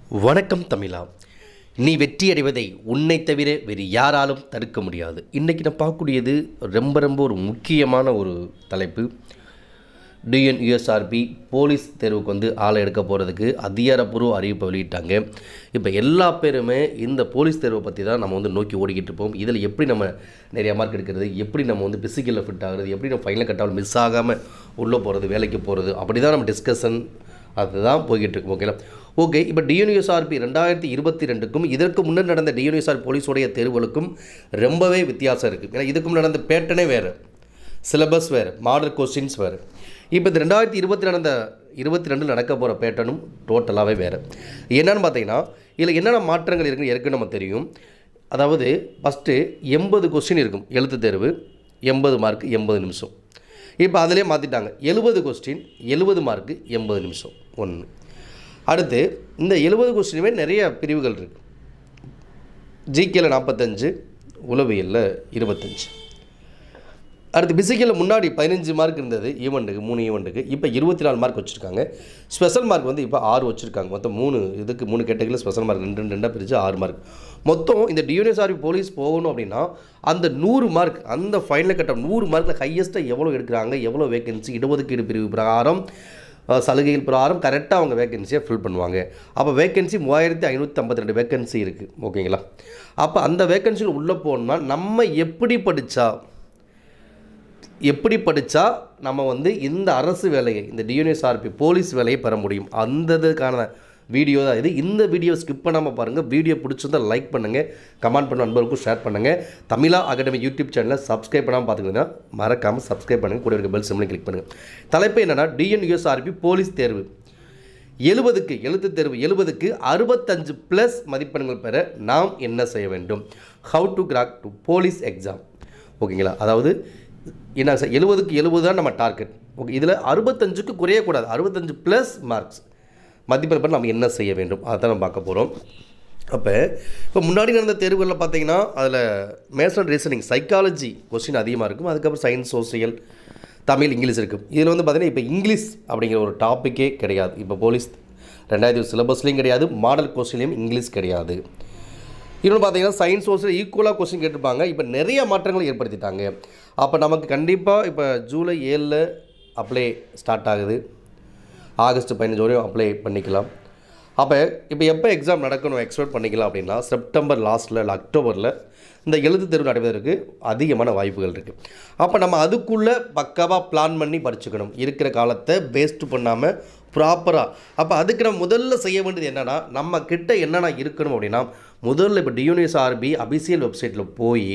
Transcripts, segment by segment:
வணக்கம் தமிழா நீ வெற்றி அடைவதை உன்னை தவிர வேறு யாராலும் தடுக்க முடியாது இன்றைக்கி நான் பார்க்கக்கூடியது ரொம்ப ரொம்ப ஒரு முக்கியமான ஒரு தலைப்பு டிஎன் யூஎஸ்ஆர்பி போலீஸ் தேர்வுக்கு வந்து ஆளை எடுக்க போகிறதுக்கு அதிகாரப்பூர்வ அறிவிப்பை வெளியிட்டாங்க இப்போ எல்லா பேருமே இந்த போலீஸ் தேர்வை பற்றி தான் நம்ம வந்து நோக்கி ஓடிக்கிட்டு இருப்போம் இதில் எப்படி நம்ம நிறைய மார்க் எடுக்கிறது எப்படி நம்ம வந்து பிசிக்கலில் ஃபிட் ஆகுறது எப்படி நம்ம ஃபைனல் கட்டாமல் மிஸ் ஆகாமல் உள்ளே போகிறது வேலைக்கு போகிறது அப்படி தான் நம்ம டிஸ்கஷன் அதுதான் போய்கிட்டு இருக்கு ஓகேங்களா ஓகே இப்போ டிஎன்யூஎஸ்ஆர்பி ரெண்டாயிரத்தி இருபத்தி ரெண்டுக்கும் இதற்கு முன்னர் நடந்த டிஎன்யூஎஸ்ஆர் போலீஸோடைய தேர்வுகளுக்கும் ரொம்பவே வித்தியாசம் இருக்குது ஏன்னா இதுக்கும் நடந்த பேட்டனே வேறு சிலபஸ் வேறு மாடல் கொஸ்டின்ஸ் வேறு இப்போ இந்த ரெண்டாயிரத்தி இருபத்தி நடந்த இருபத்தி ரெண்டில் நடக்க போகிற பேட்டர்னும் டோட்டலாகவே வேறு என்னன்னு பார்த்தீங்கன்னா இதில் என்னென்ன மாற்றங்கள் இருக்குன்னு ஏற்கனவே நம்ம தெரியும் அதாவது ஃபஸ்ட்டு எண்பது கொஸ்டின் இருக்கும் எழுத்து தேர்வு எண்பது மார்க் எண்பது நிமிஷம் இப்போ அதிலே மாற்றிட்டாங்க எழுபது கொஸ்டின் எழுபது மார்க்கு எண்பது நிமிஷம் ஒன்று அடுத்து இந்த எழுபது கொஸ்டினுமே நிறைய பிரிவுகள் இருக்குது ஜிகேல நாற்பத்தஞ்சு உளவியலில் இருபத்தஞ்சு அடுத்து பிசிக்கலில் முன்னாடி பதினஞ்சு மார்க் இருந்தது ஈவெண்ட்டுக்கு மூணு ஈவெண்ட்டுக்கு இப்போ இருபத்தி நாலு மார்க் வச்சுருக்காங்க ஸ்பெஷல் மார்க் வந்து இப்போ ஆறு வச்சுருக்காங்க மொத்தம் மூணு இதுக்கு மூணு கேட்டகரியில் ஸ்பெஷல் மார்க் ரெண்டு ரெண்டு ரெண்டாக பிரித்து ஆறு மார்க் மொத்தம் இந்த டியூனியர்ஆர்பி போலீஸ் போகணும் அப்படின்னா அந்த நூறு மார்க் அந்த ஃபைனல் கட்டம் நூறு மார்க்கில் ஹையஸ்ட்டாக எவ்வளோ எடுக்கிறாங்க எவ்வளோ வேகன்சி இடஒதுக்கீடு பிரிவு பிரகாரம் அஹ், சலுகைகள் பிரகாரம் கரெக்டாக அவங்க வேகன்சியை ஃபில் பண்ணுவாங்க அப்போ வேகன்சி மூவாயிரத்தி ஐநூற்றி ஐம்பத்தி ரெண்டு வேகன்சி இருக்குது ஓகேங்களா அப்போ அந்த வேகன்சியில் உள்ளே போகணுன்னா நம்ம எப்படி படித்தா எப்படி படித்தா நம்ம வந்து இந்த அரசு வேலையை இந்த டியூனிஎஸ்ஆர்பி போலீஸ் வேலையை பெற முடியும் அந்த இதுக்கான வீடியோ தான் இது இந்த வீடியோ ஸ்கிப் பண்ணாமல் பாருங்கள் வீடியோ பிடிச்சிருந்தா லைக் பண்ணுங்கள் கமெண்ட் பண்ண நண்பருக்கும் ஷேர் பண்ணுங்கள் தமிழா அகாடமி யூடியூப் சேனலை சப்ஸ்கிரைப் பண்ணாமல் பார்த்துக்கிட்டீங்கன்னா மறக்காமல் சப்ஸ்கிரைப் பண்ணுங்கள் கூட இருக்க பெல் சிம்லையும் கிளிக் பண்ணுங்கள் தலைப்பு என்னென்னா டிஎன்யூஎஸ்ஆர்பி போலீஸ் தேர்வு எழுபதுக்கு எழுத்து தேர்வு எழுபதுக்கு அறுபத்தஞ்சு ப்ளஸ் மதிப்பெண்கள் பெற நாம் என்ன செய்ய வேண்டும் how to crack to police exam ஓகேங்களா அதாவது என்ன சார் எழுபதுக்கு எழுபது தான் நம்ம டார்கெட் ஓகே இதில் அறுபத்தஞ்சுக்கு குறையக்கூடாது அறுபத்தஞ்சு ப்ளஸ் மார்க்ஸ் மதிப்பெண் பெற நம்ம என்ன செய்ய வேண்டும் அதை நம்ம பார்க்க போகிறோம் அப்போ இப்போ முன்னாடி நடந்த தேர்வுகளில் பார்த்தீங்கன்னா அதில் மேத்ஸ் ரீசனிங் சைக்காலஜி கொஸ்டின் அதிகமாக இருக்கும் அதுக்கப்புறம் சயின்ஸ் சோசியல் தமிழ் இங்கிலீஷ் இருக்கும் இதில் வந்து பார்த்தீங்கன்னா இப்போ இங்கிலீஷ் அப்படிங்கிற ஒரு டாப்பிக்கே கிடையாது இப்போ போலீஸ் ரெண்டாயிரத்தி சிலபஸ்லேயும் கிடையாது மாடல் கொஸ்டின்லேயும் இங்கிலீஷ் கிடையாது இன்னொன்று பார்த்தீங்கன்னா சயின்ஸ் சோர்ஸில் ஈக்குவலாக கொஸ்டின் கேட்டிருப்பாங்க இப்போ நிறைய மாற்றங்களை ஏற்படுத்திட்டாங்க அப்போ நமக்கு கண்டிப்பாக இப்போ ஜூலை ஏழில் அப்ளை ஸ்டார்ட் ஆகுது ஆகஸ்ட் பதினஞ்சு வரையும் அப்ளை பண்ணிக்கலாம் அப்போ இப்போ எப்போ எக்ஸாம் நடக்கணும் எக்ஸ்பெக்ட் பண்ணிக்கலாம் அப்படின்னா செப்டம்பர் லாஸ்ட்டில் இல்லை அக்டோபரில் இந்த எழுத்து தேர்வு நடைபெறுவதற்கு அதிகமான வாய்ப்புகள் இருக்குது அப்போ நம்ம அதுக்குள்ளே பக்காவாக பிளான் பண்ணி படிச்சுக்கணும் இருக்கிற காலத்தை வேஸ்ட் பண்ணாமல் ப்ராப்பராக அப்போ அதுக்கு நம்ம முதல்ல செய்ய வேண்டியது என்னென்னா நம்ம கிட்ட என்னென்ன இருக்கணும் அப்படின்னா முதல்ல இப்போ டியூனிஎஸ் ஆர்பி அபிஷியல் வெப்சைட்டில் போய்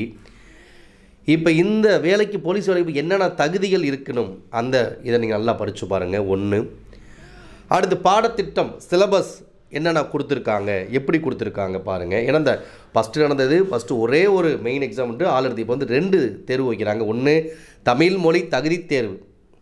இப்போ இந்த வேலைக்கு போலீஸ் வேலைக்கு என்னென்ன தகுதிகள் இருக்கணும் அந்த இதை நீங்கள் நல்லா படித்து பாருங்கள் ஒன்று அடுத்து பாடத்திட்டம் சிலபஸ் என்னென்ன கொடுத்துருக்காங்க எப்படி கொடுத்துருக்காங்க பாருங்கள் ஏன்னா இந்த ஃபஸ்ட்டு நடந்தது ஃபஸ்ட்டு ஒரே ஒரு மெயின் எக்ஸாம் வந்து ஆள் எடுத்து இப்போ வந்து ரெண்டு தேர்வு வைக்கிறாங்க ஒன்று தமிழ் மொழி தகுதி தேர்வு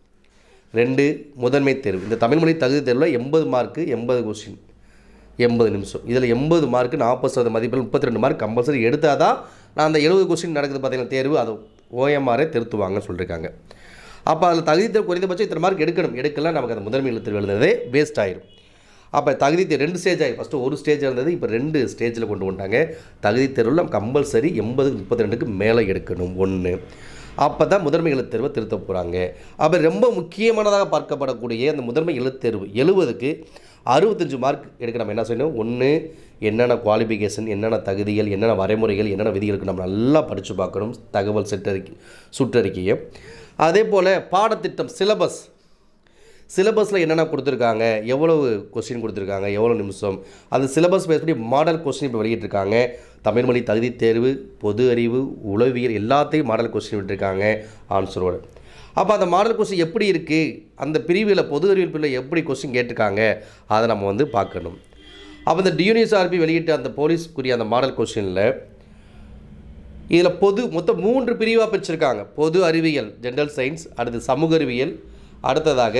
ரெண்டு முதன்மை தேர்வு இந்த தமிழ் மொழி தகுதி தேர்வில் எண்பது மார்க்கு எண்பது கொஸ்டின் எண்பது நிமிஷம் இதில் எண்பது மார்க்கு நாற்பது சதவீத மதிப்பெண் முப்பத்தி ரெண்டு மார்க் கம்பல்சரி எடுத்தால் தான் நான் அந்த எழுபது கொஸ்டின் நடக்குது பார்த்தீங்கன்னா தேர்வு அது ஓஎம்ஆரே திருத்துவாங்கன்னு சொல்லியிருக்காங்க அப்போ அதில் தகுதி தேர்வு குறைந்தபட்சம் இத்தனை மார்க் எடுக்கணும் எடுக்கலாம் நமக்கு அந்த முதன்மை எழுத்து எழுதுனதே வேஸ்ட் ஆயிரும் அப்போ தகுதி தேர்வு ரெண்டு ஸ்டேஜ் ஆகி ஃபஸ்ட்டு ஒரு ஸ்டேஜ் இருந்தது இப்போ ரெண்டு ஸ்டேஜில் கொண்டு வந்துட்டாங்க தகுதி தேர்வில் நம்ம கம்பல்சரி எண்பது முப்பத்தி ரெண்டுக்கு மேலே எடுக்கணும் ஒன்று அப்போ தான் முதன்மை எழுத்து தேர்வை திருத்த போகிறாங்க அப்போ ரொம்ப முக்கியமானதாக பார்க்கப்படக்கூடிய அந்த முதன்மை எழுத்து தேர்வு எழுபதுக்கு அறுபத்தஞ்சு மார்க் எடுக்க நம்ம என்ன செய்யணும் ஒன்று என்னென்ன குவாலிஃபிகேஷன் என்னென்ன தகுதிகள் என்னென்ன வரைமுறைகள் என்னென்ன விதிகளுக்கு நம்ம நல்லா படித்து பார்க்கணும் தகவல் செட்டறிக்கை சுற்றறிக்கையை அதே போல் பாடத்திட்டம் சிலபஸ் சிலபஸில் என்னென்ன கொடுத்துருக்காங்க எவ்வளவு கொஸ்டின் கொடுத்துருக்காங்க எவ்வளோ நிமிஷம் அது சிலபஸ் பேஸ் பண்ணி மாடல் கொஸ்டின் இப்போ வெளியிட்டிருக்காங்க தமிழ் மொழி தகுதி தேர்வு பொது அறிவு உளவியல் எல்லாத்தையும் மாடல் கொஸ்டின் விட்டுருக்காங்க ஆன்சரோடு அப்போ அந்த மாடல் கொஸ்டின் எப்படி இருக்குது அந்த பிரிவில் பொது அறிவியல் பிரிவில் எப்படி கொஸ்டின் கேட்டிருக்காங்க அதை நம்ம வந்து பார்க்கணும் அப்போ இந்த டியூனிஎஸ்ஆர்பி வெளியிட்ட அந்த போலீஸ்க்குரிய அந்த மாடல் கொஸ்டினில் இதில் பொது மொத்தம் மூன்று பிரிவாக பிரிச்சிருக்காங்க பொது அறிவியல் ஜென்ரல் சயின்ஸ் அடுத்து சமூக அறிவியல் அடுத்ததாக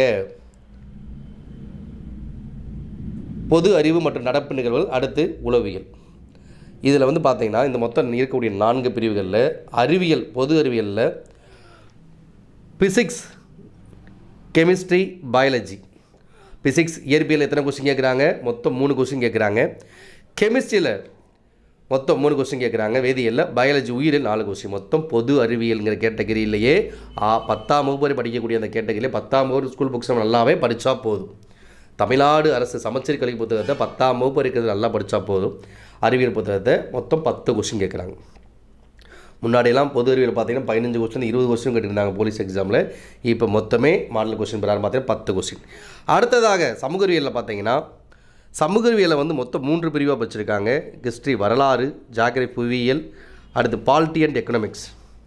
பொது அறிவு மற்றும் நடப்பு நிகழ்வுகள் அடுத்து உளவியல் இதில் வந்து பார்த்தீங்கன்னா இந்த மொத்தம் இருக்கக்கூடிய நான்கு பிரிவுகளில் அறிவியல் பொது அறிவியலில் பிசிக்ஸ் கெமிஸ்ட்ரி பயாலஜி ஃபிசிக்ஸ் இயற்பியல் எத்தனை கொஸ்டின் கேட்குறாங்க மொத்தம் மூணு கொஸ்டின் கேட்குறாங்க கெமிஸ்ட்ரியில் மொத்தம் மூணு கொஸ்டின் கேட்குறாங்க வேதியியலில் பயாலஜி உயிரில் நாலு கொஸ்டின் மொத்தம் பொது அறிவியல்ங்கிற கேட்டகரியிலேயே ஆ, பத்தாம் வகுப்பு வரை படிக்கக்கூடிய அந்த கேட்டகரியில் பத்தாம் வகுப்பு ஸ்கூல் புக்ஸ் நம்ம நல்லாவே படித்தா போதும் தமிழ்நாடு அரசு சமச்சீர் கல்வி புத்தகத்தை பத்தாம் வகுப்பு இருக்கிறது நல்லா படித்தா போதும் அறிவியல் புத்தகத்தை மொத்தம் பத்து கொஸ்டின் கேட்குறாங்க முன்னாடியெல்லாம் பொது அறிவியல் பார்த்தீங்கன்னா பதினஞ்சு கொஸ்டின் இருபது கொஸ்டின் கேட்டிருந்தாங்க போலீஸ் எக்ஸாமில் இப்போ மொத்தமே மாடல் கொஸ்டின் பிரகாரம் பார்த்தீங்கன்னா பத்து கொஸ்டின் அடுத்ததாக சமூக அறிவியலில் பார்த்தீங்கன்னா சமூக அறிவியலில் வந்து மொத்தம் மூன்று பிரிவாக வச்சுருக்காங்க ஹிஸ்ட்ரி வரலாறு ஜாகிரபி புவியியல் அடுத்து பாலிட்டி அண்ட் எக்கனாமிக்ஸ்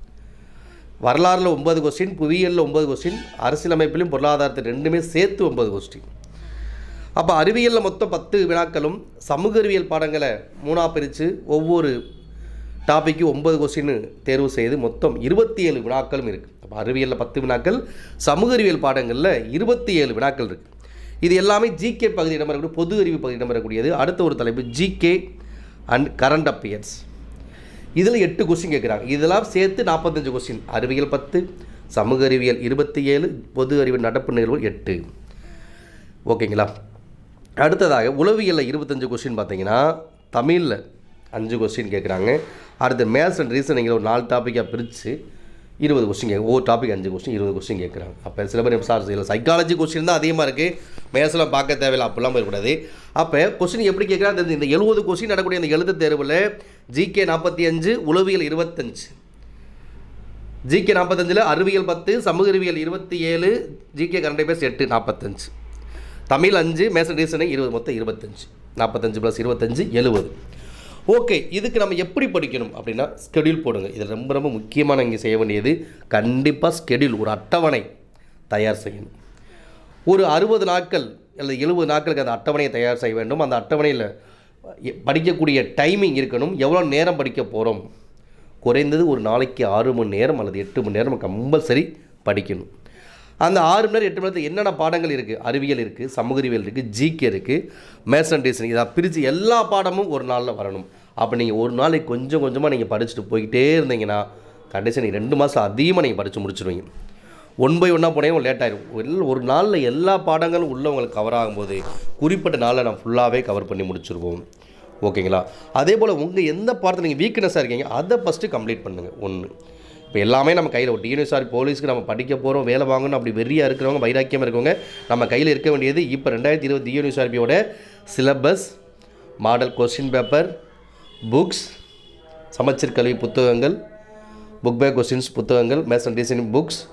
வரலாறில் ஒன்பது கொஸ்டின் புவியியலில் ஒன்பது கொஸ்டின் அரசியலமைப்பிலும் பொருளாதாரத்தில் ரெண்டுமே சேர்த்து ஒன்பது கொஸ்டின் அப்போ அறிவியலில் மொத்தம் பத்து வினாக்களும் சமூக அறிவியல் பாடங்களை மூணாக பிரித்து ஒவ்வொரு டாப்பிக்கு ஒன்பது கொஸ்டின் தேர்வு செய்து மொத்தம் இருபத்தி ஏழு வினாக்களும் இருக்குது அப்போ அறிவியலில் பத்து வினாக்கள் சமூக அறிவியல் பாடங்களில் இருபத்தி ஏழு வினாக்கள் இருக்குது இது எல்லாமே ஜிகே பகுதி இடம்பெறக்கூடிய பொது அறிவு பகுதி இடம்பெறக்கூடியது அடுத்த ஒரு தலைப்பு ஜிகே அண்ட் கரண்ட் அப்பியர்ஸ் இதில் எட்டு கொஸ்டின் கேட்குறாங்க இதெல்லாம் சேர்த்து நாற்பத்தஞ்சு கொஸ்டின் அறிவியல் பத்து சமூக அறிவியல் இருபத்தி ஏழு பொது அறிவியல் நடப்பு நிகழ்வு எட்டு ஓகேங்களா அடுத்ததாக உளவியலில் இருபத்தஞ்சு கொஸ்டின் பார்த்தீங்கன்னா தமிழில் அஞ்சு கொஸ்டின் கேட்குறாங்க அடுத்து மேத்ஸ் அண்ட் ரீசனிங்கில் ஒரு நாலு டாப்பிக்காக பிரித்து இருபது கொஸ்டின் கேட்க ஒவ்வொரு டாபிக் அஞ்சு கொஸ்டின் இருபது கொஸ்டின் கேட்குறாங்க அப்போ சில பேர் சார் இல்லை சைக்காலஜி கொஸ்டின் தான் அதிகமாக இருக்குது மேத்ஸ்லாம் பார்க்க தேவையில்லை அப்படிலாம் போயிடக்கூடாது அப்போ கொஸ்டின் எப்படி கேட்குறாங்க இந்த எழுபது கொஸ்டின் நடக்கக்கூடிய இந்த எழுத்து தேர்வில் ஜிகே நாற்பத்தி அஞ்சு உளவியல் இருபத்தஞ்சு ஜிகே நாற்பத்தஞ்சில் அறிவியல் பத்து சமூக அறிவியல் இருபத்தி ஏழு ஜிகே கரண்ட் பேஸ் எட்டு நாற்பத்தஞ்சு தமிழ் அஞ்சு மேசன் ரீசனிங் இருபது மொத்தம் இருபத்தஞ்சு நாற்பத்தஞ்சு ப்ளஸ் இருபத்தஞ்சு எழுபது ஓகே இதுக்கு நம்ம எப்படி படிக்கணும் அப்படின்னா ஸ்கெடியூல் போடுங்க இது ரொம்ப ரொம்ப முக்கியமான இங்கே செய்ய வேண்டியது கண்டிப்பாக ஸ்கெடியூல் ஒரு அட்டவணை தயார் செய்யணும் ஒரு அறுபது நாட்கள் அல்லது எழுபது நாட்களுக்கு அந்த அட்டவணையை தயார் செய்ய வேண்டும் அந்த அட்டவணையில் எ- படிக்கக்கூடிய டைமிங் இருக்கணும் எவ்வளோ நேரம் படிக்க போகிறோம் குறைந்தது ஒரு நாளைக்கு ஆறு மணி நேரம் அல்லது எட்டு மணி நேரம் கம்பல்சரி படிக்கணும் அந்த ஆறு மணி நேரம் எட்டு மணி நேரத்தில் என்னென்ன பாடங்கள் இருக்குது அறிவியல் இருக்குது சமூக அறிவியல் இருக்குது ஜிகே இருக்குது மேசன் டீசன் இதை பிரித்து எல்லா பாடமும் ஒரு நாளில் வரணும் அப்போ நீங்கள் ஒரு நாளைக்கு கொஞ்சம் கொஞ்சமாக நீங்கள் படிச்சுட்டு போய்கிட்டே இருந்தீங்கன்னா கடைசி நீங்கள் ரெண்டு மாதம் அதிகமாக நீங்கள் படித்து முடிச்சிருவீங்க ஒன் பை ஒன்னாக போனே லேட் ஆயிடும் எல் ஒரு நாளில் எல்லா பாடங்களும் உள்ள உங்களுக்கு கவர் ஆகும்போது குறிப்பிட்ட நாளில் நான் ஃபுல்லாகவே கவர் பண்ணி முடிச்சிருவோம் ஓகேங்களா அதே போல் உங்கள் எந்த பாடத்தில் நீங்கள் வீக்னஸாக இருக்கீங்க அதை ஃபஸ்ட்டு கம்ப்ளீட் பண்ணுங்கள் ஒன்று இப்போ எல்லாமே நம்ம கையில் ஒரு டிஎன்எஸ்ஆர் போலீஸ்க்கு நம்ம படிக்க போகிறோம் வேலை வாங்கணும் அப்படி வெறியாக இருக்கிறவங்க வைராக்கியமாக இருக்கவங்க நம்ம கையில் இருக்க வேண்டியது இப்போ ரெண்டாயிரத்தி இருபது டிஎன்எஸ்ஆர்பியோட syllabus model question paper books சமச்சீர் கல்வி புத்தகங்கள் புக் பேக் கொஸ்டின்ஸ் புத்தகங்கள் மேசன் டிசைனிங் புக்ஸ்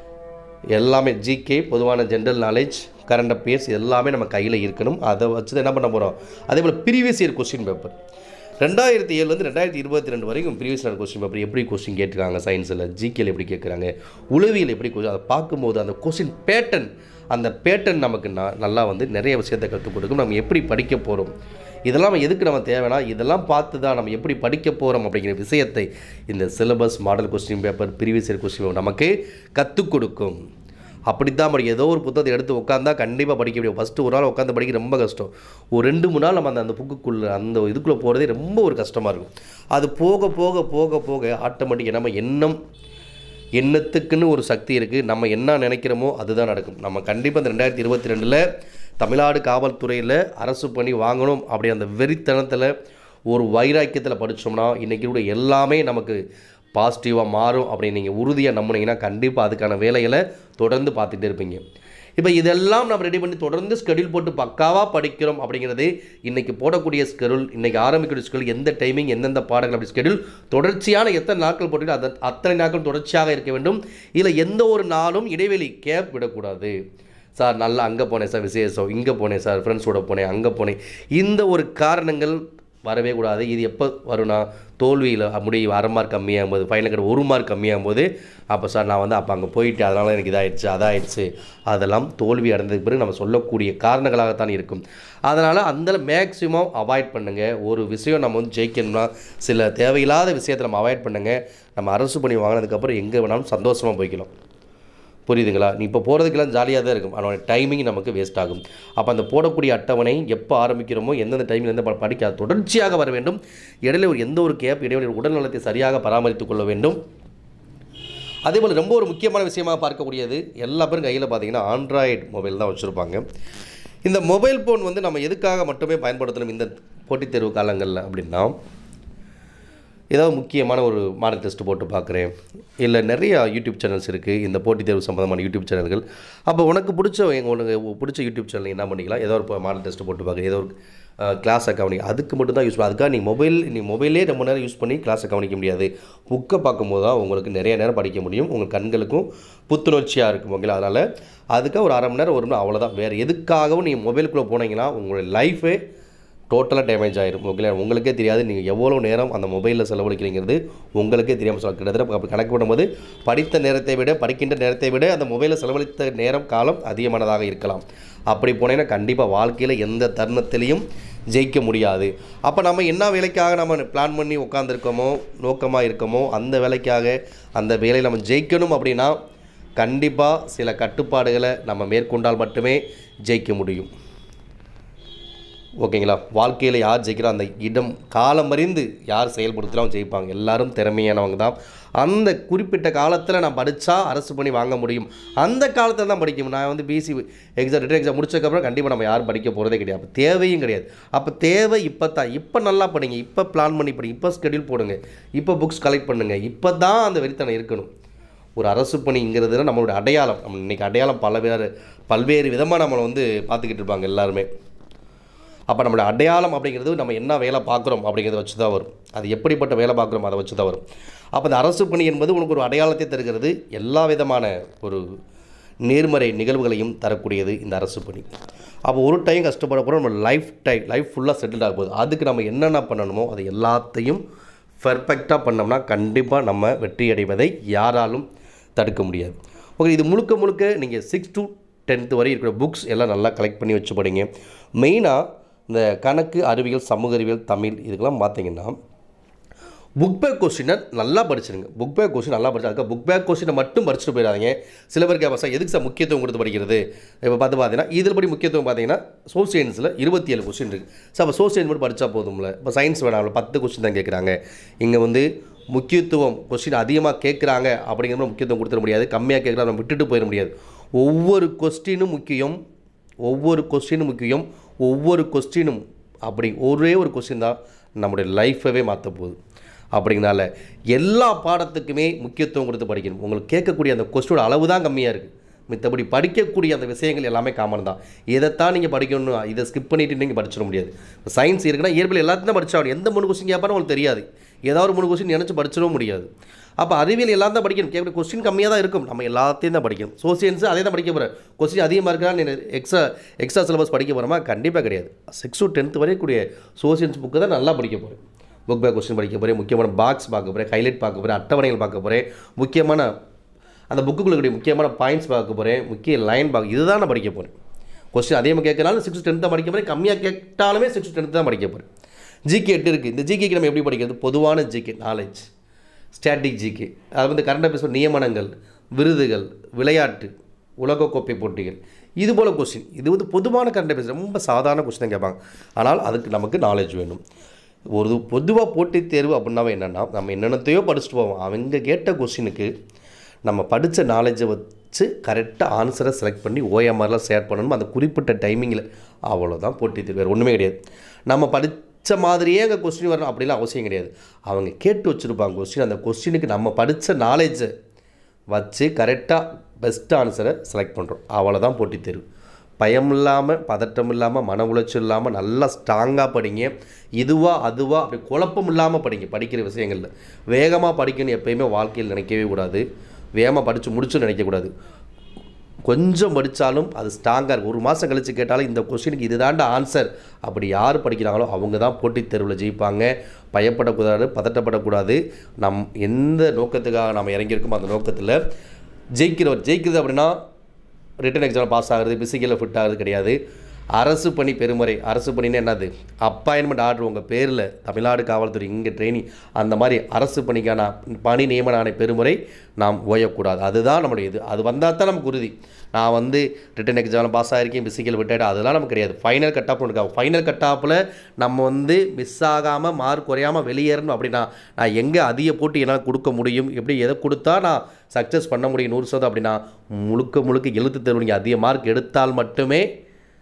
எல்லாமே ஜிகே பொதுவான ஜென்ரல் நாலேஜ் கரண்ட் அஃபேர்ஸ் எல்லாமே நம்ம கையில் இருக்கணும் அதை வச்சு தான் என்ன பண்ண போகிறோம் அதே போல் ப்ரீவியஸ் இயர் கொஸ்டின் பேப்பர் ரெண்டாயிரத்தி ஏழுலேருந்து ரெண்டாயிரத்தி இருபத்தி ரெண்டு வரைக்கும் ப்ரீவியஸ் இயர் கொஸ்டின் பேப்பர் எப்படி கொஸ்டின் கேட்டிருக்காங்க சயின்ஸில் ஜிகேல எப்படி கேட்குறாங்க உளவியல் எப்படி கொஸ்டின் அதை பார்க்கும்போது அந்த கொஸ்டின் பேட்டர்ன் அந்த பேட்டர்ன் நமக்கு ந- நல்லா வந்து நிறைய விஷயத்தை கற்றுக் கொடுக்கும் நம்ம எப்படி படிக்க போகிறோம் இதெல்லாம் நம்ம எதுக்கு நம்ம தேவைன்னா இதெல்லாம் பார்த்து தான் நம்ம எப்படி படிக்க போகிறோம் அப்படிங்கிற விஷயத்தை இந்த syllabus model question paper previous year question paper நமக்கு கற்றுக் கொடுக்கும் அப்படித்தான் படிக்க ஏதோ ஒரு புத்தகத்தை எடுத்து உட்காந்தா கண்டிப்பாக படிக்க முடியும் ஃபஸ்ட்டு ஒரு நாள் உட்காந்து படிக்க ரொம்ப கஷ்டம் ஒரு ரெண்டு மூணு நாள் நம்ம அந்த அந்த புக்குக்குள்ளே அந்த இதுக்குள்ளே போகிறதே ரொம்ப ஒரு கஷ்டமாக இருக்கும் அது போக போக போக போக ஆட்டோமேட்டிக்காக நம்ம எண்ணம் எண்ணத்துக்குன்னு ஒரு சக்தி இருக்குது நம்ம என்ன நினைக்கிறோமோ அதுதான் நடக்கும் நம்ம கண்டிப்பாக இந்த ரெண்டாயிரத்தி இருபத்தி ரெண்டில் தமிழ்நாடு காவல்துறையில் அரசு பணி வாங்கணும் அப்படி அந்த வெறித்தனத்தில் ஒரு வைராக்கியத்தில் படித்தோம்னா இன்றைக்கி கூட எல்லாமே நமக்கு பாசிட்டிவாக மாறும் அப்படின்னு நீங்கள் உறுதியாக நம்புனீங்கன்னா கண்டிப்பாக அதுக்கான வேலைகளை தொடர்ந்து பார்த்துட்டே இருப்பீங்க இப்போ இதெல்லாம் நம்ம ரெடி பண்ணி தொடர்ந்து ஸ்கெடியூல் போட்டு பக்காவாக படிக்கிறோம் அப்படிங்கிறது இன்றைக்கி போடக்கூடிய ஸ்கெடியூல் இன்றைக்கி ஆரம்பிக்கக்கூடிய ஸ்கெடியூல் எந்த டைமிங் எந்தெந்த பாடங்கள் அப்படி ஸ்கெடியூல் தொடர்ச்சியான எத்தனை நாட்கள் போட்டு அது அத்தனை நாட்கள் தொடர்ச்சியாக இருக்க வேண்டும் இதில் எந்த ஒரு நாளும் இடைவெளி கேப் விடக்கூடாது சார் நல்லா அங்கே போனேன் சார் விசேஷம் இங்கே போனேன் சார் ஃப்ரெண்ட்ஸோட போனேன் அங்கே போனேன் இந்த ஒரு காரணங்கள் வரவே கூடாது இது எப்போ வரும்னா தோல்வியில் முடிவு அரை மார்க் கம்மியாகும் போது ஃபைனல் கிட்ட ஒரு மார்க் கம்மியாகும் போது அப்போ சார் நான் வந்து அப்போ அங்கே போயிட்டு அதனால் எனக்கு இதாகிடுச்சு அதாயிடுச்சு அதெல்லாம் தோல்வி அடைந்ததுக்கு பிறகு நம்ம சொல்லக்கூடிய காரணங்களாகத்தான் இருக்கும் அதனால் அந்த மேக்ஸிமம் அவாய்ட் பண்ணுங்கள் ஒரு விஷயம் நம்ம வந்து ஜெயிக்கணும்னா சில தேவையில்லாத விஷயத்தை நம்ம அவாய்ட் பண்ணுங்கள் நம்ம அரசு பணி வாங்கினதுக்கப்புறம் எங்கே வேணாலும் சந்தோஷமாக போய்க்கலாம் புரியுதுங்களா நீ இப்போ போகிறதுக்கெல்லாம் ஜாலியாக தான் இருக்கும் அதோட டைமிங் நமக்கு வேஸ்ட் ஆகும் அப்போ அந்த போடக்கூடிய அட்டவணை எப்போ ஆரம்பிக்கிறோமோ எந்தெந்த டைமில் எந்த ப- படிக்க அது தொடர்ச்சியாக வர வேண்டும் இடையில ஒரு எந்த ஒரு கேப் இடைவெளி உடல் நலத்தை சரியாக பராமரித்துக் கொள்ள வேண்டும் அதே போல் ரொம்ப ஒரு முக்கியமான விஷயமாக பார்க்கக்கூடியது எல்லா பேரும் கையில் பார்த்தீங்கன்னா ஆண்ட்ராய்டு மொபைல் தான் வச்சுருப்பாங்க இந்த மொபைல் ஃபோன் வந்து நம்ம எதுக்காக மட்டுமே பயன்படுத்தணும் இந்த போட்டித் தேர்வு காலங்களில் அப்படின்னா ஏதாவது முக்கியமான ஒரு மாடல் டெஸ்ட் போட்டு பார்க்குறேன் இல்லை நிறைய யூடியூப் சேனல்ஸ் இருக்குது இந்த போட்டித் தேர்வு சம்மந்தமான யூடியூப் சேனல்கள் அப்போ உனக்கு பிடிச்ச எங்க- உனக்கு பிடிச்ச யூடியூப் சேனல் என்ன பண்ணிக்கலாம் ஏதோ ஒரு மாடல் டெஸ்ட் போட்டு பார்க்குறேன் ஏதோ ஒரு கிளாஸை கவனிக்க அதுக்கு மட்டும் தான் யூஸ் பண்ண அதுக்காக நீ மொபைல் நீ மொபைலே ரொம்ப நேரம் யூஸ் பண்ணி கிளாஸை கவனிக்க முடியாது புக்கை பார்க்கும்போது தான் உங்களுக்கு நிறைய நேரம் படிக்க முடியும் உங்கள் கண்களுக்கும் புத்துணர்ச்சியாக இருக்கும் ஓகேங்களா அதனால் அதுக்காக ஒரு அரை மணி நேரம் ஒரு மணி நேரம் அவ்வளோதான் வேறு எதுக்காகவும் நீங்கள் மொபைலுக்குள்ளே போனீங்கன்னா உங்களுடைய லைஃபே டோட்டலாக டேமேஜ் ஆயிரும் ஓகேங்களா உங்களுக்கே தெரியாது நீங்கள் எவ்வளோ நேரம் அந்த மொபைலில் செலவழிக்கிறீங்கிறது உங்களுக்கே தெரியாமல் சொல்ல கிட்டத்தட்ட அப்படி கணக்கு பண்ணும்போது படித்த நேரத்தை விட படிக்கின்ற நேரத்தை விட அந்த மொபைலில் செலவழித்த நேரம் காலம் அதிகமானதாக இருக்கலாம் அப்படி போனீங்கன்னா கண்டிப்பாக வாழ்க்கையில் எந்த தருணத்திலையும் ஜெயிக்க முடியாது அப்போ நம்ம என்ன வேலைக்காக நம்ம பிளான் பண்ணி உட்காந்துருக்கோமோ நோக்கமாக இருக்கோமோ அந்த வேலைக்காக அந்த வேலையை நம்ம ஜெயிக்கணும் அப்படின்னா கண்டிப்பாக சில கட்டுப்பாடுகளை நம்ம மேற்கொண்டால் மட்டுமே ஜெயிக்க முடியும் ஓகேங்களா வாழ்க்கையில் யார் ஜெயிக்கிறோ அந்த இடம் காலம் அறிந்து யார் செயல்படுத்துகிறோம் ஜெயிப்பாங்க எல்லாரும் திறமையானவங்க தான் அந்த குறிப்பிட்ட காலத்தில் நான் படித்தா அரசு பணி வாங்க முடியும் அந்த காலத்தில் தான் படிக்கும் நான் வந்து பிசி எக்ஸாம் ரிட்டன் எக்ஸாம் முடிச்சதுக்கப்புறம் கண்டிப்பாக நம்ம யாரும் படிக்க போகிறதே கிடையாது அப்போ தேவையும் கிடையாது அப்போ தேவை இப்போ தான் இப்போ நல்லா படிங்க இப்போ பிளான் பண்ணி படிங்க இப்போ ஸ்கெடியூல் போடுங்க இப்போ புக்ஸ் கலெக்ட் பண்ணுங்கள் இப்போ தான் அந்த வெறித்தனம் இருக்கணும் ஒரு அரசு பணிங்கிறது நம்மளோட அடையாளம் நம்ம இன்றைக்கி அடையாளம் பல வேறு பல்வேறு விதமாக நம்மளை வந்து பார்த்துக்கிட்டு இருப்பாங்க எல்லாருமே அப்போ நம்மளோட அடையாளம் அப்படிங்கிறது நம்ம என்ன வேலை பார்க்குறோம் அப்படிங்கிறத வச்சு தான் வரும் அது எப்படிப்பட்ட வேலை பார்க்குறோம் அதை வச்சு தான் வரும் அப்போ இந்த அரசு பணி என்பது உனக்கு ஒரு அடையாளத்தை தருகிறது எல்லா விதமான ஒரு நேர்மறை நிகழ்வுகளையும் தரக்கூடியது இந்த அரசு பணி அப்போ ஒரு டைம் கஷ்டப்பட போகிறோம் நம்ம லைஃப் டைம் லைஃப் ஃபுல்லாக செட்டில் ஆக போகுது அதுக்கு நம்ம என்னென்ன பண்ணணுமோ அது எல்லாத்தையும் பர்ஃபெக்டாக பண்ணோம்னா கண்டிப்பாக நம்ம வெற்றி அடைவதை யாராலும் தடுக்க முடியாது ஓகே இது முழுக்க முழுக்க நீங்கள் சிக்ஸ் to டென்த்து வரை இருக்கிற புக்ஸ் எல்லாம் நல்லா கலெக்ட் பண்ணி வச்சு படிங்க மெயினாக இந்த கணக்கு அறிவியல் சமூக அறிவியல் தமிழ் இதுக்கெல்லாம் பார்த்தீங்கன்னா புக் பேக் கொஸ்டினை நல்லா படிச்சிருங்க புக் பேக் கொஸ்டின் நல்லா படிச்சு அதுக்கு புக் பேக் கொஸ்டினை மட்டும் படிச்சுட்டு போயிடாதீங்க சில பேர் கேட்பா சார் எதுக்கு சார் முக்கியத்துவம் கொடுத்து படிக்கிறது இப்போ பார்த்து பார்த்தீங்கன்னா இதில் படி முக்கியத்துவம் பார்த்தீங்கன்னா சோசியன்ஸில் இருபத்தி ஏழு கொஸ்டின் இருக்குது சார் அப்போ சோசியன்ஸ் மட்டும் படித்தா போதும்ல இப்போ சயின்ஸ் வேணாம்ல பத்து கொஸ்டின் தான் கேட்குறாங்க இங்கே வந்து முக்கியத்துவம் கொஸ்டின் அதிகமாக கேட்குறாங்க அப்படிங்கிற முக்கியத்துவம் கொடுத்துட முடியாது கம்மியாக கேட்குறா நம்ம விட்டுட்டு போயிட முடியாது ஒவ்வொரு கொஸ்டினும் முக்கியம் ஒவ்வொரு கொஸ்டினும் முக்கியம் ஒவ்வொரு கொஸ்டினும் அப்படி ஒரே ஒரு கொஸ்டின் தான் நம்முடைய லைஃபவே மாற்ற போகுது அப்படிங்கனால எல்லா பாடத்துக்குமே முக்கியத்துவம் கொடுத்து படிக்கணும் உங்களுக்கு கேட்கக்கூடிய அந்த கொஸ்டினோட அளவு தான் கம்மியாக இருக்குது மித்தபடி படிக்கக்கூடிய அந்த விஷயங்கள் எல்லாமே காமன் தான் இதைத்தான் நீங்கள் படிக்கணும் இதை ஸ்கிப் பண்ணிட்டு நீங்கள் படிச்சிட முடியாது இப்போ சயின்ஸ் இருக்குன்னா இயற்பியல் எல்லாத்தையும் படிச்சா ஆகணும். எந்த மூணு கொஸ்டின் கேட்பாலும் உங்களுக்கு தெரியாது ஏதாவது ஒரு மூணு கொஸ்டின் நினச்சி படிச்சிடவும் முடியாது அப்போ அறிவியல் எல்லாம் தான் படிக்கணும் கேட்குற கொஸ்டின் கம்மியாக தான் இருக்கும் நம்ம எல்லாத்தையும் தான் படிக்கணும் சோசியன்ஸ் அதே தான் படிக்க போகிறேன் கொஸ்டின் அதிகமாக இருக்கா நீ எக்ஸ்ட்ரா எக்ஸ்ட்ரா சிலபஸ் படிக்க போகிறோமா கண்டிப்பாக கிடையாது சிக்ஸ் டு டென்த் வரைக்கூடிய சோசியன்ஸ் புக்கு தான் நல்லா படிக்க போகிறேன் புக் பேக் கொஸ்டின் படிக்க போகிறேன் முக்கியமான பாக்ஸ் பார்க்க போகிறேன் ஹைலைட் பார்க்க போகிறேன் அட்டவணைகள் பார்க்க போகிறேன் முக்கியமான அந்த புக்குக்குள்ள இருக்கக்கூடிய முக்கியமான பாயிண்ட்ஸ் பார்க்க போகிறேன் முக்கிய லைன் பார்க்க இதுதான் நான் படிக்க போகிறேன் கொஸ்டின் அதிகமாக கேட்கறனால சிக்ஸ் டென்த் தான் படிக்க போகிறேன் கம்மியாக கேட்டாலுமே சிக்ஸ் டென்த் தான் படிக்க போகிறேன் ஜிகே எட்டு இருக்குது இந்த ஜிகேக்கு நம்ம எப்படி படிக்கிறது பொதுவான ஜிகே நாலேஜ் ஸ்டாட்டிக் ஜிகே அது வந்து கரண்ட் அஃபேர்ஸ் நியமனங்கள் விருதுகள் விளையாட்டு உலகக்கோப்பை போட்டிகள் இது போல் கொஸ்டின் இது வந்து பொதுவான கரண்ட் அஃபேர்ஸ் ரொம்ப சாதாரண கொஸ்டின் தான் கேட்பாங்க ஆனால் அதுக்கு நமக்கு நாலேஜ் வேணும் ஒரு பொதுவாக போட்டித் தேர்வு அப்படின்னாவே என்னென்னா நம்ம என்னென்னத்தையோ படிச்சுட்டு போவோம் அவங்க கேட்ட கொஸ்டினுக்கு நம்ம படித்த நாலேஜை வச்சு கரெக்டாக ஆன்சரை செலக்ட் பண்ணி ஓஎம்ஆர்லாம் ஷேர் பண்ணணும் அந்த குறிப்பிட்ட டைமிங்கில் அவ்வளோதான் போட்டித் தேர்வு வேறு ஒன்றுமே கிடையாது நம்ம படித்த மாதிரியே அங்கே கொஸ்டின் வரணும் அப்படிலாம் அவசியம் கிடையாது அவங்க கேட்டு வச்சுருப்பாங்க கொஸ்டின் அந்த கொஸ்டினுக்கு நம்ம படித்த நாலேஜை வச்சு கரெக்டாக பெஸ்ட் ஆன்சரை செலக்ட் பண்ணுறோம் அவ்வளோதான் போட்டித் தேர்வு பயம் இல்லாமல் பதட்டம் இல்லாமல் மன உளைச்சல் இல்லாமல் நல்லா ஸ்ட்ராங்காக படிங்க இதுவா அதுவா அப்படி குழப்பம் இல்லாமல் படிங்க படிக்கிற விஷயங்களில் வேகமாக படிக்கணும்னு எப்பயுமே வாழ்க்கையில் நினைக்கவே கூடாது வேகமாக படித்து முடிச்சுன்னு நினைக்கக்கூடாது கொஞ்சம் படித்தாலும் அது ஸ்ட்ராங்காக இருக்கும் ஒரு மாதம் கழித்து கேட்டாலும் இந்த கொஸ்டினுக்கு இதுதாண்ட ஆன்சர் அப்படி யார் படிக்கிறாங்களோ அவங்க தான் போட்டித் தேர்வில் ஜெயிப்பாங்க பயப்படக்கூடாது பதட்டப்படக்கூடாது நம் எந்த நோக்கத்துக்காக நம்ம இறங்கியிருக்கோமோ அந்த நோக்கத்தில் ஜெயிக்கிறவர் ஜெயிக்கிறது அப்படின்னா ரிட்டன் எக்ஸாம் பாஸ் ஆகுறது பிசிக்கலில் ஃபிட் ஆகுறது கிடையாது அரசு பணி பெருமுறை அரசு பணின்னு என்னது அப்பாயின்மெண்ட் ஆர்டர் உங்கள் பேரில் தமிழ்நாடு காவல்துறை இங்கே ட்ரைனிங் அந்த மாதிரி அரசு பணிக்கான பணி நியமன ஆணை பெருமுறை நாம் ஓயக்கூடாது அதுதான் நம்முடைய இது அது வந்தால் தான் நமக்கு உறுதி நான் வந்து ரிட்டன் எக்ஸாமில் பாஸ் ஆகிருக்கேன் பிசிக்கல் விட்டாடு அதெல்லாம் நமக்கு கிடையாது ஃபைனல் கட் ஆஃப் இருக்கா ஃபைனல் கட் ஆஃபில் நம்ம வந்து மிஸ் ஆகாமல் மார்க் குறையாமல் வெளியேறணும் அப்படின்னா நான் எங்கே அதிக போட்டு என்னால் கொடுக்க முடியும் எப்படி எதை கொடுத்தா நான் சக்ஸஸ் பண்ண முடியும் நூறு சதவீதம் அப்படின்னா முழுக்க முழுக்க எழுத்து தேர்வு நீங்கள் அதிக மார்க் எடுத்தால் மட்டுமே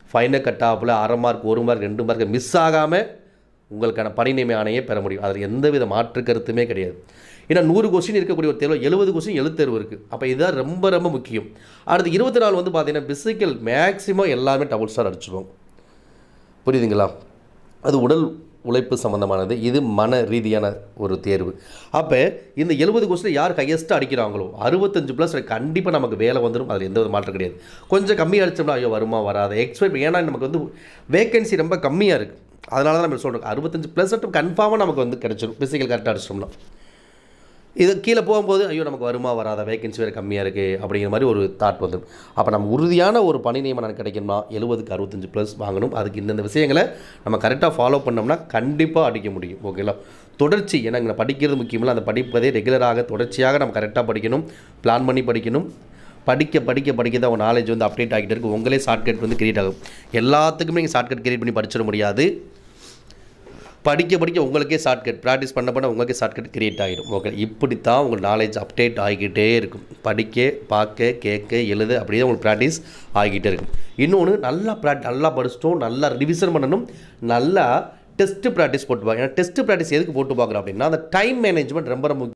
ஃபைனை கட்டாப்பில் அரை மார்க் ஒரு மார்க் ரெண்டு மார்க் மிஸ் ஆகாமல் உங்களுக்கான பணி நியமன ஆணையை பெற முடியும் அதில் எந்தவித மாற்று கருத்துமே கிடையாது ஏன்னா நூறு கொஸ்டின் இருக்கக்கூடிய ஒரு தேர்வு எழுபது கொஸ்டின் எழுத்தேர்வு இருக்குது அப்போ இதுதான் ரொம்ப ரொம்ப முக்கியம் அடுத்து இருபத்தி நாலு வந்து பார்த்தீங்கன்னா பிசிக்கல் மேக்ஸிமம் எல்லாருமே டபுள் ஸ்டார் அடிச்சிடுவோம் புரியுதுங்களா அது உடல் உழைப்பு சம்மந்தமானது இது மன ரீதியான ஒரு தேர்வு அப்போ இந்த எழுபது கொஸ்டின் யார் ஹையஸ்ட்டாக அடிக்கிறாங்களோ அறுபத்தஞ்சு ப்ளஸ் கண்டிப்பாக நமக்கு வேலை வந்துடும் அதில் எந்த ஒரு மாற்றம் கிடையாது கொஞ்சம் கம்மி அடிச்சோம்னா ஐயோ வருமா வராது எக்ஸ்பெக்ட் ஏன்னா நமக்கு வந்து வேகன்சி ரொம்ப கம்மியாக இருக்குது அதனால தான் நம்ம சொல்கிறோம் அறுபத்தஞ்சு ப்ளஸ் கன்ஃபார்மாக நமக்கு வந்து கிடச்சிடும் பிசிக்கல் கரெக்டாக அடிச்சிட்டோம்னா இது கீழே போகும்போது ஐயோ நமக்கு வருமா வராத வேகன்சி வேறு கம்மியாக இருக்குது அப்படிங்கிற மாதிரி ஒரு தாட் வந்துடும் அப்போ நம்ம உறுதியான ஒரு பணி நியமனம் கிடைக்கணும்னா எழுபதுக்கு அறுபத்தஞ்சு ப்ளஸ் வாங்கணும் அதுக்கு இந்தந்த விஷயங்களை நம்ம கரெக்டாக ஃபாலோ பண்ணோம்னா கண்டிப்பாக அடிக்க முடியும் ஓகேங்களா தொடர்ச்சி ஏன்னா இங்கே படிக்கிறது முக்கியமில்ல அந்த படிப்பதே ரெகுலராக தொடர்ச்சியாக நம்ம கரெக்டாக படிக்கணும் பிளான் பண்ணி படிக்கணும் படிக்க படிக்க படிக்க தான் உங்கள் நாலேஜ் வந்து அப்டேட் ஆகிட்டே இருக்கும் உங்களே ஷார்ட்கட் வந்து கிரியேட் ஆகும் எல்லாத்துக்குமே நீங்கள் ஷார்ட்கட் கிரியேட் பண்ணி படிச்சிட முடியாது படிக்க படிக்க உங்களுக்கே ஷார்ட்கட் ப்ராக்டிஸ் பண்ண பண்ண உங்களுக்கே ஷார்ட்கட் கிரியேட் ஆகிடும் ஓகே இப்படி தான் உங்கள் நாலேஜ் அப்டேட் ஆகிக்கிட்டே இருக்கும் படிக்க பார்க்க கேட்க எழுத அப்படியே உங்களுக்கு ப்ராக்டிஸ் ஆகிக்கிட்டே இருக்கும் இன்னொன்று நல்லா ப்ராக் நல்லா படிச்சிட்டோம் நல்லா ரிவிஷன் பண்ணணும் நல்லா டெஸ்ட்டு ப்ராக்டிஸ் போட்டு பார்க்க ஏன்னா டெஸ்ட்டு ப்ராக்டிஸ் எதுக்கு போட்டு பார்க்குறோம் அப்படின்னா அந்த டைம் மேனேஜ்மெண்ட் ரொம்ப ரொம்ப முக்கியம்